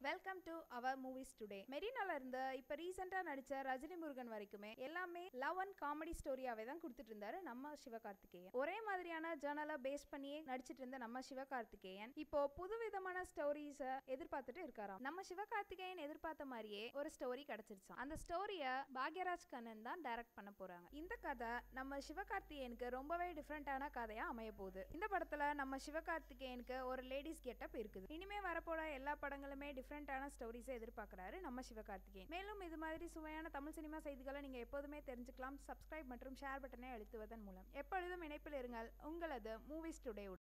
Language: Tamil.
welcome to our movies today மெரினால இருந்து இப்ப ரீசெண்டா நடிச்ச ரஜினி முருகன் வரைக்குமே எல்லாமே லவ் அண்ட் காமெடி ஸ்டோரியாவே தான் கொடுத்துட்டு இருந்தாரு நம்ம சிவகார்த்திகேயன் ஒரே மாதிரியான ஜேர்னலை பேஸ் பண்ணியே நடிச்சிட்டு இருந்த நம்ம சிவகார்த்திகேயன் இப்போ புதுவிதமான ஸ்டோரிஸ எதிர்பார்த்துட்டு இருக்காராம் நம்ம சிவகார்த்திகேயன் எதிர்பார்த்த மாதிரியே ஒரு ஸ்டோரி கிடைச்சிருச்சாம் அந்த ஸ்டோரிய பாக்யராஜ் கண்ணன் தான் டைரக்ட் பண்ண போறாங்க இந்த கதை நம்ம சிவகார்த்திகேயனுக்கு ரொம்பவே டிஃப்ரெண்டான கதையா அமைய போகுது இந்த படத்துல நம்ம சிவகார்த்திகேயனுக்கு ஒரு லேடிஸ் கெட்டப் இருக்குது இனிமே வரப்போற எல்லா படங்களுமே டிஃப்ரெண்டான ஸ்டோரிஸை எதிர்பார்க்கறாரு நம்ம சிவகார்த்திகேயன் மேலும் இது மாதிரி சுவையான தமிழ் சினிமா செய்திகளை நீங்க எப்போதுமே தெரிஞ்சுக்கலாம் சப்ஸ்கிரைப் மற்றும் ஷேர் பட்டனை அழுத்துவதன் மூலம் எப்பொழுதும் இணைப்பில் இருங்கள் உங்களது மூவிஸ் டுடே